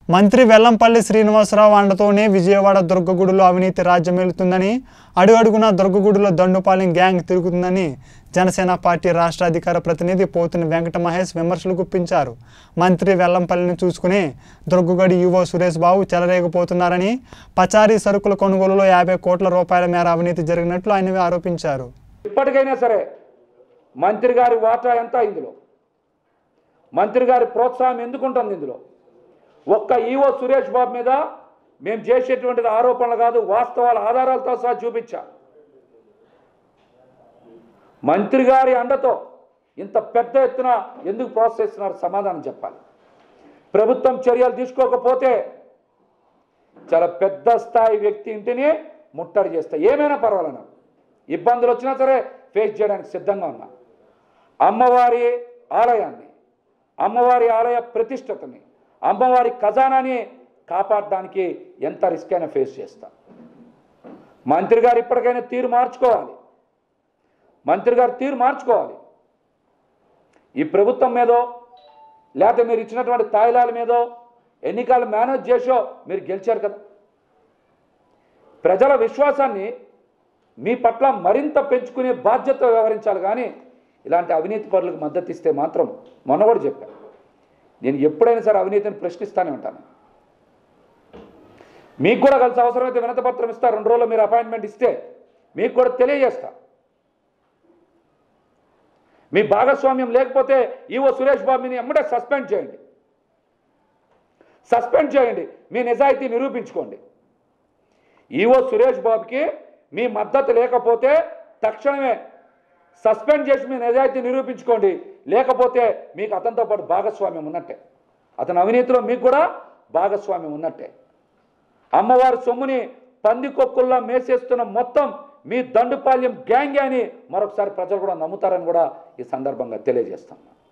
మంత్రి వెల్లంపల్లి శ్రీనివాసరావు అండతోనే విజయవాడ దుర్గగుడిలో అవినీతి రాజ్యమేలుతుందని అడుగడుగునా దుర్గగుడిలో దండుపాలెం గ్యాంగ్ తిరుగుతుందని జనసేన పార్టీ రాష్ట్ర అధికార ప్రతినిధి పోతుని వెంకట మహేష్ విమర్శలు గుప్పించారు మంత్రి వెల్లంపల్లిని చూసుకుని దుర్గగుడి యువ సురేష్ బాబు చెలరేగిపోతున్నారని పచారీ సరుకుల కొనుగోలులో యాభై కోట్ల రూపాయల మేర అవినీతి జరిగినట్లు ఆయన ఆరోపించారు ఇప్పటికైనా సరే మంత్రి గారి వాటా ఎంత ఇందులో మంత్రి గారి ప్రోత్సాహం ఎందుకు ఉంటుంది ఇందులో ఒక్క ఈవో సురేష్ బాబు మీద మేము చేసేటువంటిది ఆరోపణలు కాదు వాస్తవాల ఆధారాలతో సహా చూపించా మంత్రి గారి అండతో ఇంత పెద్ద ఎత్తున ఎందుకు ప్రోత్సహిస్తున్నారు సమాధానం చెప్పాలి ప్రభుత్వం చర్యలు తీసుకోకపోతే చాలా పెద్ద స్థాయి వ్యక్తి ఇంటిని ముట్టడి చేస్తా ఏమైనా పర్వాలేదు నాకు ఇబ్బందులు వచ్చినా సరే ఫేస్ చేయడానికి సిద్ధంగా ఉన్నా అమ్మవారి ఆలయాన్ని అమ్మవారి ఆలయ ప్రతిష్టతని అమ్మవారి ఖజానాని కాపాడడానికి ఎంత రిస్క్ అయినా ఫేస్ చేస్తా మంత్రి గారు ఇప్పటికైనా తీరు మార్చుకోవాలి మంత్రి గారు తీరు మార్చుకోవాలి ఈ ప్రభుత్వం మీదో లేకపోతే మీరు ఇచ్చినటువంటి తాయిలాల మీదో ఎన్నికలు మేనేజ్ చేసో మీరు గెలిచారు కదా ప్రజల విశ్వాసాన్ని మీ పట్ల మరింత పెంచుకునే బాధ్యత వ్యవహరించాలి కానీ ఇలాంటి అవినీతి పరులకు మద్దతు ఇస్తే మాత్రం మొన్న కూడా చెప్పాను నేను ఎప్పుడైనా సరే అవినీతిని ప్రశ్నిస్తానే ఉంటాను మీకు కూడా కలిసి అవసరమైతే వినతపత్రం ఇస్తా రెండు రోజులు మీరు అపాయింట్మెంట్ ఇస్తే మీకు కూడా తెలియజేస్తా మీ భాగస్వామ్యం లేకపోతే ఈవో సురేష్ బాబుని ఎమ్మడే సస్పెండ్ చేయండి సస్పెండ్ చేయండి మీ నిజాయితీ నిరూపించుకోండి ఈవో సురేష్ బాబుకి మీ మద్దతు లేకపోతే తక్షణమే సస్పెండ్ చేసి మీ నిజాయితీ నిరూపించుకోండి లేకపోతే మీకు అతనితో పాటు భాగస్వామ్యం ఉన్నట్టే అతని అవినీతిలో మీకు కూడా భాగస్వామ్యం ఉన్నట్టే అమ్మవారి సొమ్ముని పందికొక్కుల్లో మేసేస్తున్న మొత్తం మీ దండుపాల్యం గ్యాంగ్ అని మరొకసారి ప్రజలు కూడా నమ్ముతారని కూడా ఈ సందర్భంగా తెలియజేస్తాను